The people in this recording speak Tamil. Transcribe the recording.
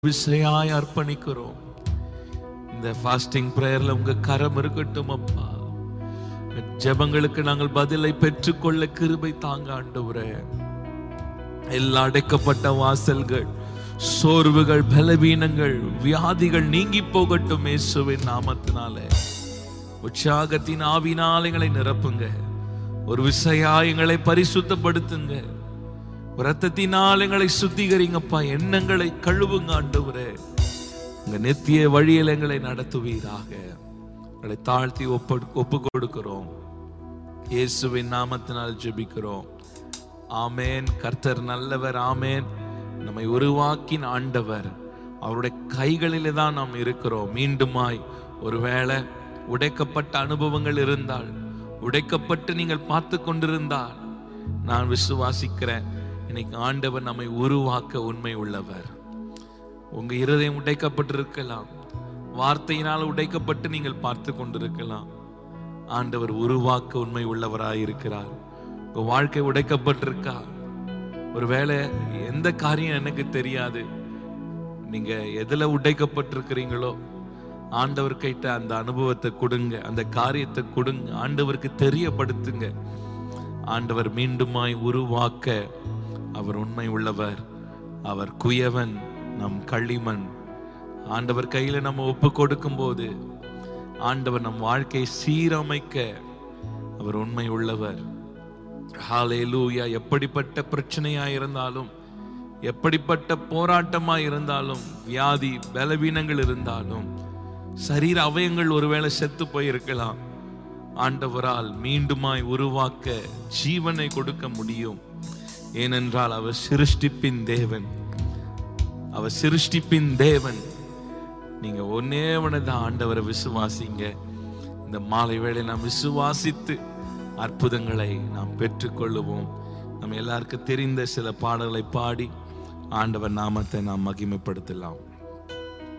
விசையாய் அர்ப்பணிக்கிறோம் இந்த ஃபாஸ்டிங் பிரேயர்ல உங்க கரம் இருக்கட்டும் அப்பா இந்த ஜெபங்களுக்கு நாங்கள் பதிலை பெற்றுக்கொள்ள கிருபை தாங்க ஆண்டவரே எல்லா அடைக்கப்பட்ட வாசல்கள் சோர்வுகள் பலவீனங்கள் வியாதிகள் நீங்கி போகட்டும் இயேசுவின் நாமத்தினாலே உற்சாகத்தின் ஆவினால் எங்களை நிரப்புங்க ஒரு விசையா எங்களை பரிசுத்தப்படுத்துங்க ரத்தத்தினால் எங்களை சுத்திகரிங்கப்பா எண்ணங்களை கழுவுங்க ஆண்டவரே உங்க நித்திய வழியில் எங்களை நடத்துவீராக எங்களை தாழ்த்தி ஒப்பு ஒப்பு கொடுக்கிறோம் இயேசுவின் நாமத்தினால் ஜெபிக்கிறோம் ஆமேன் கர்த்தர் நல்லவர் ஆமேன் நம்மை உருவாக்கின ஆண்டவர் அவருடைய கைகளிலே தான் நாம் இருக்கிறோம் மீண்டுமாய் ஒருவேளை உடைக்கப்பட்ட அனுபவங்கள் இருந்தால் உடைக்கப்பட்டு நீங்கள் பார்த்து கொண்டிருந்தால் நான் விசுவாசிக்கிறேன் இன்னைக்கு ஆண்டவர் நம்மை உருவாக்க உண்மை உள்ளவர் உங்க இருதயம் உடைக்கப்பட்டிருக்கலாம் வார்த்தையினால் உடைக்கப்பட்டு நீங்கள் பார்த்து கொண்டிருக்கலாம் ஆண்டவர் உருவாக்க உண்மை உள்ளவராய் இருக்கிறார் உங்க வாழ்க்கை உடைக்கப்பட்டிருக்கா ஒருவேளை எந்த காரியம் எனக்கு தெரியாது நீங்க எதுல உடைக்கப்பட்டிருக்கிறீங்களோ ஆண்டவர் கிட்ட அந்த அனுபவத்தை கொடுங்க அந்த காரியத்தை கொடுங்க ஆண்டவருக்கு தெரியப்படுத்துங்க ஆண்டவர் மீண்டுமாய் உருவாக்க அவர் உண்மை உள்ளவர் அவர் குயவன் நம் களிமண் ஆண்டவர் கையில நம்ம ஒப்பு கொடுக்கும் போது ஆண்டவர் நம் வாழ்க்கையை சீரமைக்க அவர் உண்மை உள்ளவர் ஹalleluya எப்படிப்பட்ட பிரச்சனையா இருந்தாலும் எப்படிப்பட்ட போராட்டமா இருந்தாலும் வியாதி பலவீனங்கள் இருந்தாலும் சரீர அவயங்கள் ஒருவேளை செத்து போயிருக்கலாம் ஆண்டவரால் மீண்டுமாய் உருவாக்க ஜீவனை கொடுக்க முடியும் ஏனென்றால் அவர் சிருஷ்டிப்பின் தேவன் அவர் சிருஷ்டிப்பின் தேவன் நீங்க ஒன்னே தான் ஆண்டவரை விசுவாசிங்க இந்த மாலை வேளை நாம் விசுவாசித்து அற்புதங்களை நாம் பெற்றுக்கொள்ளுவோம் நம்ம எல்லாருக்கும் தெரிந்த சில பாடல்களை பாடி ஆண்டவர் நாமத்தை நாம் மகிமைப்படுத்தலாம்